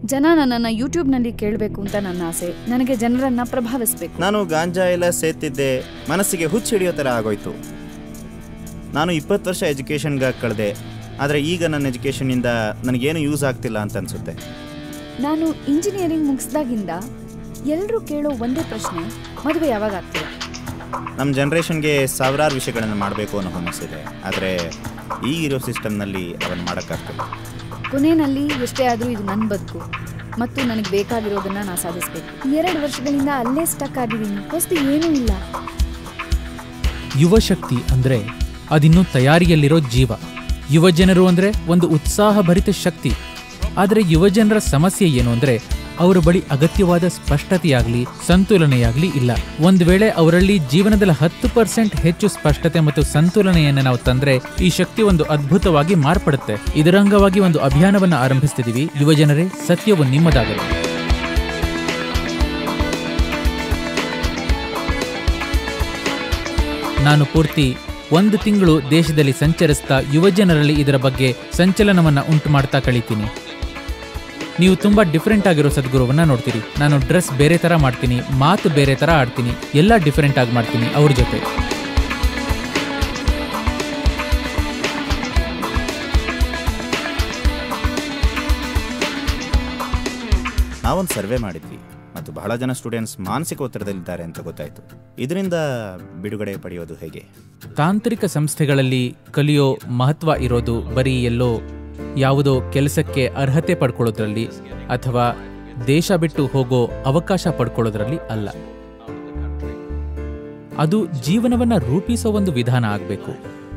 ಜನ ನನ್ನನ್ನು ಯೂಟ್ಯೂಬ್ನಲ್ಲಿ ಕೇಳಬೇಕು ಅಂತ ನನ್ನ ಆಸೆ ನನಗೆ ಜನರನ್ನ ಪ್ರಭಾವಿಸಬೇಕು ನಾನು ಗಾಂಜಾ ಎಲ್ಲ ಸೇತಿದ್ದೆ ಮನಸ್ಸಿಗೆ ಹುಚ್ಚು ಹಿಡಿಯೋ ಥರ ಆಗೋಯ್ತು ನಾನು ಇಪ್ಪತ್ತು ವರ್ಷ ಎಜುಕೇಷನ್ಗಾಗಿ ಕಳೆದೆ ಆದರೆ ಈಗ ನನ್ನ ಎಜುಕೇಷನ್ನಿಂದ ನನಗೇನು ಯೂಸ್ ಆಗ್ತಿಲ್ಲ ಅಂತ ಅನಿಸುತ್ತೆ ನಾನು ಇಂಜಿನಿಯರಿಂಗ್ ಮುಗಿಸ್ದಾಗಿಂದ ಎಲ್ಲರೂ ಕೇಳೋ ಒಂದೇ ಪ್ರಶ್ನೆ ಮದುವೆ ಯಾವಾಗ ಆಗ್ತೀರಾ ನಮ್ಮ ಜನ್ರೇಷನ್ಗೆ ಸಾವಿರಾರು ವಿಷಯಗಳನ್ನು ಮಾಡಬೇಕು ಅನ್ನೋ ಹುಮ್ಮಸ್ಸಿದೆ ಆದರೆ ಈ ಇರೋ ಸಿಸ್ಟಮ್ನಲ್ಲಿ ಅವನ್ನ ಮಾಡೋಕ್ಕಾಗ್ತದೆ ಕೊನೆಯಲ್ಲಿ ಎಷ್ಟೇ ಆದರೂ ಇದು ನನ್ನ ಬದುಕು ಮತ್ತು ನನಗೆ ಬೇಕಾಗಿರೋದನ್ನ ನಾನು ಸಾಧಿಸಬೇಕು ಎರಡು ವರ್ಷಗಳಿಂದ ಅಲ್ಲೇ ಸ್ಟಕ್ ಆಗಿದ್ದೀನಿ ಹೊಸ್ತು ಏನೂ ಇಲ್ಲ ಯುವ ಶಕ್ತಿ ಅಂದ್ರೆ ಅದಿನ್ನೂ ತಯಾರಿಯಲ್ಲಿರೋ ಜೀವ ಯುವ ಜನರು ಅಂದ್ರೆ ಒಂದು ಉತ್ಸಾಹಭರಿತ ಶಕ್ತಿ ಆದರೆ ಯುವ ಜನರ ಸಮಸ್ಯೆ ಏನು ಅಂದ್ರೆ ಅವರ ಬಳಿ ಅಗತ್ಯವಾದ ಸ್ಪಷ್ಟತೆಯಾಗ್ಲಿ ಸಂತುಲನೆಯಾಗ್ಲಿ ಇಲ್ಲ ಒಂದ್ ವೇಳೆ ಅವರಲ್ಲಿ ಜೀವನದಲ್ಲಿ ಹತ್ತು ಪರ್ಸೆಂಟ್ ಹೆಚ್ಚು ಸ್ಪಷ್ಟತೆ ಮತ್ತು ಸಂತುಲನೆಯನ್ನು ನಾವು ತಂದ್ರೆ ಈ ಶಕ್ತಿ ಒಂದು ಅದ್ಭುತವಾಗಿ ಮಾರ್ಪಡುತ್ತೆ ಇದರ ಅಂಗವಾಗಿ ಒಂದು ಅಭಿಯಾನವನ್ನು ಆರಂಭಿಸ್ತಿದೀವಿ ಯುವ ಜನರೇ ಸತ್ಯವು ನಿಮ್ಮದಾಗಲಿ ನಾನು ಪೂರ್ತಿ ಒಂದು ತಿಂಗಳು ದೇಶದಲ್ಲಿ ಸಂಚರಿಸ್ತಾ ಯುವ ಜನರಲ್ಲಿ ಇದರ ಬಗ್ಗೆ ಸಂಚಲನವನ್ನ ಉಂಟು ಮಾಡ್ತಾ ಕಳಿತೀನಿ ನೀವು ತುಂಬಾ ಡಿಫರೆಂಟ್ ಆಗಿರೋ ಸದ್ಗುರುವನ್ನ ನೋಡ್ತೀರಿ ನಾನು ಡ್ರೆಸ್ ಬೇರೆ ತರ ಮಾಡ್ತೀನಿ ಮಾತು ಬೇರೆ ತರ ಆಡ್ತೀನಿ ಎಲ್ಲ ಡಿಫರೆಂಟ್ ಆಗಿ ಮಾಡ್ತೀನಿ ಅವ್ರ ಜೊತೆ ನಾವೊಂದು ಸರ್ವೆ ಮಾಡಿದ್ವಿ ಮತ್ತು ಬಹಳ ಜನ ಸ್ಟೂಡೆಂಟ್ಸ್ ಮಾನಸಿಕ ಒತ್ತಡದಲ್ಲಿದ್ದಾರೆ ಅಂತ ಗೊತ್ತಾಯಿತು ಇದರಿಂದ ಬಿಡುಗಡೆ ಪಡೆಯೋದು ಹೇಗೆ ತಾಂತ್ರಿಕ ಸಂಸ್ಥೆಗಳಲ್ಲಿ ಕಲಿಯೋ ಮಹತ್ವ ಇರೋದು ಬರೀ ಎಲ್ಲೋ ಯಾವುದೋ ಕೆಲಸಕ್ಕೆ ಅರ್ಹತೆ ಪಡ್ಕೊಳ್ಳೋದ್ರಲ್ಲಿ ಅಥವಾ ದೇಶ ಬಿಟ್ಟು ಹೋಗೋ ಅವಕಾಶ ಪಡ್ಕೊಳ್ಳೋದ್ರಲ್ಲಿ ಅಲ್ಲ ಅದು ಜೀವನವನ್ನ ರೂಪಿಸೋ ಒಂದು ವಿಧಾನ ಆಗಬೇಕು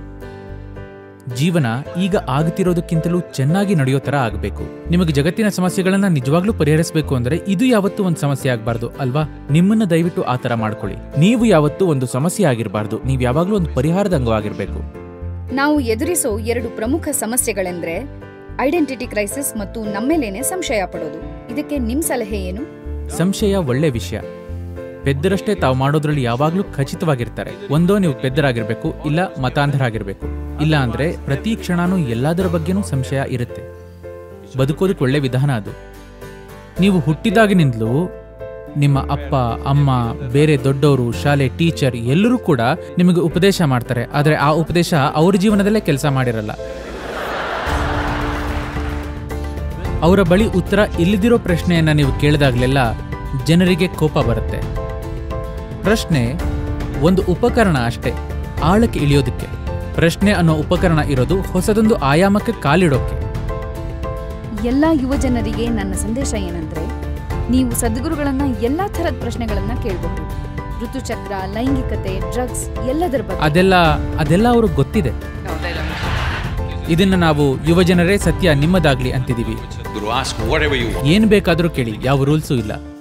ಜೀವನ ಈಗ ಆಗ್ತಿರೋದಕ್ಕಿಂತಲೂ ಚೆನ್ನಾಗಿ ನಡೆಯೋ ತರ ಆಗಬೇಕು ನಿಮಗೆ ಜಗತ್ತಿನ ಸಮಸ್ಯೆಗಳನ್ನ ನಿಜವಾಗ್ಲೂ ಪರಿಹರಿಸಬೇಕು ಅಂದ್ರೆ ಇದು ಯಾವತ್ತೂ ಒಂದು ಸಮಸ್ಯೆ ಆಗಬಾರ್ದು ಅಲ್ವಾ ನಿಮ್ಮನ್ನ ದಯವಿಟ್ಟು ಆ ತರ ಮಾಡ್ಕೊಳ್ಳಿ ನೀವು ಯಾವತ್ತೂ ಒಂದು ಸಮಸ್ಯೆ ಆಗಿರಬಾರ್ದು ನೀವು ಯಾವಾಗ್ಲೂ ಒಂದು ಪರಿಹಾರದ ಅಂಗವಾಗಿರ್ಬೇಕು ನಾವು ಎದುರಿಸೋ ಎರಡು ಪ್ರಮುಖ ಸಮಸ್ಯೆಗಳೆಂದ್ರೆ ಐಡೆಂಟಿಟಿ ಕ್ರೈಸಿಸ್ ಮತ್ತು ನಮ್ಮೇಲೇನೆ ಸಂಶಯ ಪಡೋದು ಇದಕ್ಕೆ ನಿಮ್ ಸಲಹೆ ಏನು ಸಂಶಯ ಒಳ್ಳೆ ವಿಷಯ ಪೆದ್ದರಷ್ಟೇ ತಾವು ಮಾಡೋದ್ರಲ್ಲಿ ಯಾವಾಗ್ಲೂ ಖಚಿತವಾಗಿರ್ತಾರೆ ಒಂದೋ ನೀವು ಪೆದ್ದರಾಗಿರ್ಬೇಕು ಇಲ್ಲ ಮತಾಂಧರಾಗಿರ್ಬೇಕು ಇಲ್ಲ ಅಂದ್ರೆ ಪ್ರತಿ ಕ್ಷಣನೂ ಎಲ್ಲದರ ಬಗ್ಗೆನೂ ಸಂಶಯ ಇರುತ್ತೆ ಬದುಕೋದಕ್ಕೆ ಒಳ್ಳೆ ವಿಧಾನ ಅದು ನೀವು ಹುಟ್ಟಿದಾಗಿನಿಂದಲೂ ನಿಮ್ಮ ಅಪ್ಪ ಅಮ್ಮ ಬೇರೆ ದೊಡ್ಡವರು ಶಾಲೆ ಟೀಚರ್ ಎಲ್ಲರೂ ಕೂಡ ನಿಮಗೆ ಉಪದೇಶ ಮಾಡ್ತಾರೆ ಆದರೆ ಆ ಉಪದೇಶ ಅವ್ರ ಜೀವನದಲ್ಲೇ ಕೆಲಸ ಮಾಡಿರಲ್ಲ ಅವರ ಬಳಿ ಉತ್ತರ ಇಲ್ಲದಿರೋ ಪ್ರಶ್ನೆಯನ್ನ ನೀವು ಕೇಳಿದಾಗಲೆಲ್ಲ ಜನರಿಗೆ ಕೋಪ ಬರುತ್ತೆ ಪ್ರಶ್ನೆ ಒಂದು ಉಪಕರಣ ಅಷ್ಟೇ ಆಳಕ್ಕೆ ಇಳಿಯೋದಕ್ಕೆ ಪ್ರಶ್ನೆ ಅನ್ನೋ ಉಪಕರಣ ಇರೋದು ಹೊಸದೊಂದು ಆಯಾಮಕ್ಕೆ ಕಾಲಿಡೋಕೆ ಎಲ್ಲಾ ಯುವ ಜನರಿಗೆ ನನ್ನ ಸಂದೇಶ ಏನಂದ್ರೆ ನೀವು ಸದ್ಗುರುಗಳನ್ನ ಎಲ್ಲಾ ಥರದ ಪ್ರಶ್ನೆಗಳನ್ನ ಕೇಳಬಹುದು ಋತುಚಕ್ರ ಲೈಂಗಿಕತೆ ಡ್ರಗ್ಸ್ ಎಲ್ಲದರ ಬಗ್ಗೆ ಅದೆಲ್ಲ ಅದೆಲ್ಲ ಅವ್ರಿಗೆ ಗೊತ್ತಿದೆ ಇದನ್ನ ನಾವು ಯುವ ಜನರೇ ಸತ್ಯ ನಿಮ್ಮದಾಗ್ಲಿ ಅಂತಿದೀವಿ Guru, ask whatever you want. ಏನ್ ಬೇಕಾದ್ರೂ ಕೇಳಿ ಯಾವ ರೂಲ್ಸೂ ಇಲ್ಲ